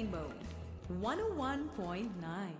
Rainbow 101.9.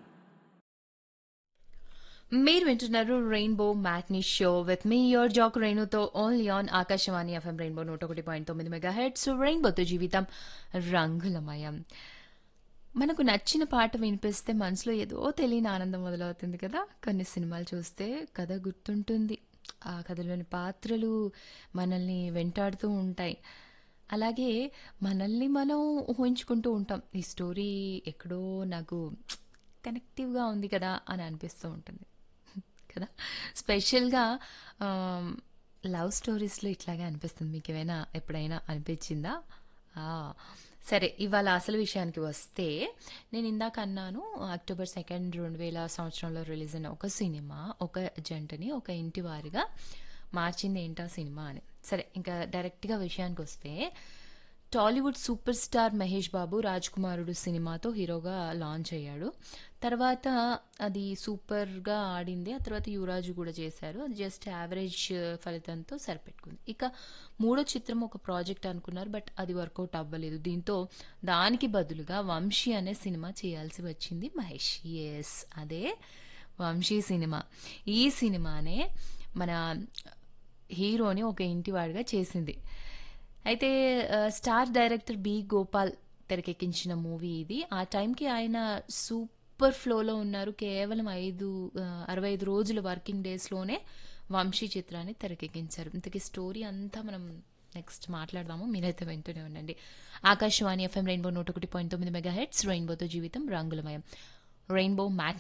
మీరు వింటున్నారు rainbow matinee show with me your Jack రేణుతో only on Akashvani FM rainbow నూట ఒకటి పాయింట్ తొమ్మిది మెగా హెడ్స్ రెయిన్బోతో జీవితం రంగులమయం మనకు నచ్చిన పాట వినిపిస్తే మనసులో ఏదో తెలియని ఆనందం మొదలవుతుంది కదా కొన్ని సినిమాలు చూస్తే కథ గుర్తుంటుంది ఆ కథలోని పాత్రలు మనల్ని వెంటాడుతూ ఉంటాయి అలాగే మనల్ని మనం ఊహించుకుంటూ ఉంటాం ఈ స్టోరీ ఎక్కడో నాకు కనెక్టివ్గా ఉంది కదా అని అనిపిస్తూ ఉంటుంది కదా స్పెషల్గా లవ్ స్టోరీస్లో ఇట్లాగే అనిపిస్తుంది మీకు ఏమైనా ఎప్పుడైనా అనిపించిందా ఆ, సరే ఇవాళ అసలు విషయానికి వస్తే నేను ఇందాక అన్నాను అక్టోబర్ సెకండ్ రెండు వేల సంవత్సరంలో రిలీజ్ అయిన ఒక సినిమా ఒక జంటని ఒక ఇంటి వారిగా మార్చింది ఏంటా సినిమా అని సరే ఇంకా డైరెక్ట్గా విషయానికి వస్తే టాలీవుడ్ సూపర్ స్టార్ మహేష్ బాబు రాజ్ కుమారుడు సినిమాతో హీరోగా లాంచ్ అయ్యాడు తర్వాత అది సూపర్గా ఆడింది ఆ తర్వాత యువరాజు కూడా చేశారు అది జస్ట్ యావరేజ్ ఫలితంతో సరిపెట్టుకుంది ఇక మూడో చిత్రం ఒక ప్రాజెక్ట్ అనుకున్నారు బట్ అది వర్కౌట్ అవ్వలేదు దీంతో దానికి బదులుగా వంశీ అనే సినిమా చేయాల్సి వచ్చింది మహేష్ ఎస్ అదే వంశీ సినిమా ఈ సినిమానే మన హీరోని ఒక ఇంటివాడిగా చేసింది అయితే ఆ, స్టార్ డైరెక్టర్ బి గోపాల్ తెరకెక్కించిన మూవీ ఇది ఆ టైంకి ఆయన సూపర్ ఫ్లోలో ఉన్నారు కేవలం ఐదు ఆ, అరవై ఐదు రోజుల వర్కింగ్ డేస్లోనే వంశీ చిత్రాన్ని తెరకెక్కించారు ఇంతకీ స్టోరీ అంతా మనం నెక్స్ట్ మాట్లాడదాము మీరైతే వింటూనే ఉండండి ఆకాశవాణి ఎఫ్ఎం రెయిన్బో నూట ఒకటి పాయింట్ తొమ్మిది మెగా హెడ్స్ రెయిన్బోతో జీవితం రంగులమయం రెయిన్బో మ్యాట్